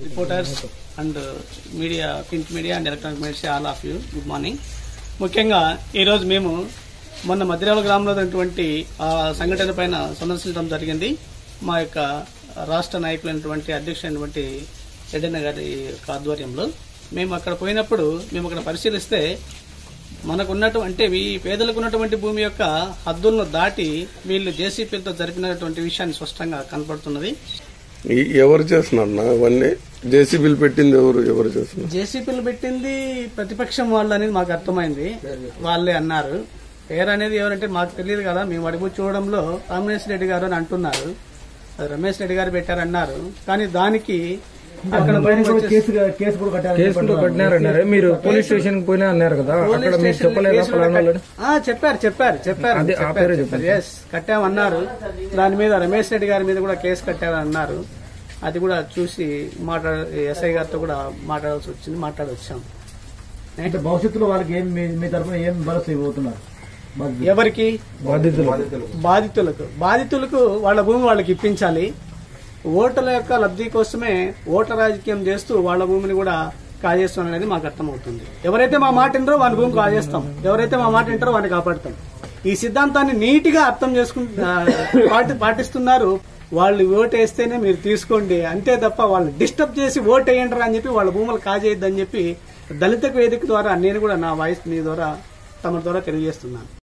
Reporters and media print media and electronic media all of you good morning ముఖ్యంగా ఈరోజు మేము మొన్న మధ్యరాల గ్రామంలో ఉన్నటువంటి ఆ సంఘటన పైన సందర్శించడం జరిగింది మా యొక్క రాష్ట్ర నాయకులైనటువంటి అధ్యక్షుడైనటువంటి రెడ్డన్న గారి యొక్క ఆధ్వర్యంలో మేము అక్కడ పోయినప్పుడు మేము అక్కడ పరిశీలిస్తే మనకు ఉన్నటువంటి ఈ పేదలకు ఉన్నటువంటి భూమి యొక్క హద్దులను దాటి వీళ్ళు జేసీపీలతో జరిపినటువంటి విషయాన్ని స్పష్టంగా కనపడుతున్నది ఈ- ఎవరు చేస్తున్నారు అవన్నీ జేసీబీలు పెట్టింది ఎవరు ఎవరు చేస్తున్నారు జేసీపీలు పెట్టింది ప్రతిపక్షం వాళ్ళు అనేది మాకు అర్థమైంది వాళ్ళే అన్నారు పేరు అనేది ఎవరంటే మాకు తెలియదు కదా మేము అడుగు చూడడంలో రమేష్ రెడ్డి గారు అని అంటున్నారు అది రమేష్ రెడ్డి గారు పెట్టారన్నారు కానీ దానికి అక్కడ పైన కూడా వచ్చేసి- కేసు కేసు కూడా కట్టారు కేసు కూడా కట్టినారన్నారు మీరు పోలీస్ స్టేషన్ కి పోయినా అన్నారు కదా పోలీస్ అక్కడ మీరు స్టేషన్ చెప్పలేదా కేసు కూడా ఫలానా వాళ్ళని? కట్- ఆ, చెప్పారు చెప్పారు చెప్పారు అదే, ఆ పేరే చెప్పండి. ఎస్ కట్టామన్నారు దాని మీద రమేష్ రెడ్డి గారి మీద కూడా కేసు కట్టారన్నారు అది కూడా చూసి మాట్లాడ ఎస్ఐ గారితో కూడా మాట్లాడాల్సి వచ్చింది మాట్లాడొచ్చాం అంటే భవిష్యత్తులో వాళ్ళకి ఏం మీ మీ తరఫున ఏం భరోసా ఇవ్వబోతున్నారు బాధ్యత. ఎవరికి బాధితులు బాధితులకు బాధితులకు వాళ్ళ భూమి వాళ్ళకి ఇప్పించాలి ఓటర్ల యొక్క లబ్ధి కోసమే ఓట్ల రాజకీయం చేస్తూ వాళ్ళ భూమిని కూడా కాజేస్తాం అనేది మాకు అర్థమవుతుంది ఎవరైతే మా మాట వింటారో వాళ్ళ భూమి కాజేస్తాం ఎవరైతే మా మాట వింటారో వాడిని కాపాడుతాం ఈ సిద్ధాంతాన్ని నీట్ గా అర్థం చేసుకు ఆ, పాటి పాటిస్తున్నారు వాళ్ళు ఓటు వేస్తేనే మీరు తీసుకోండి అంతే తప్ప వాళ్ళు డిస్టర్బ్ చేసి ఓటు వేయండి అని చెప్పి వాళ్ళ భూములు కాజేయద్దని చెప్పి దళిత వేదిక ద్వారా నేను కూడా నా వాయిస్ మీ ద్వారా తమ ద్వారా తెలియజేస్తున్నాను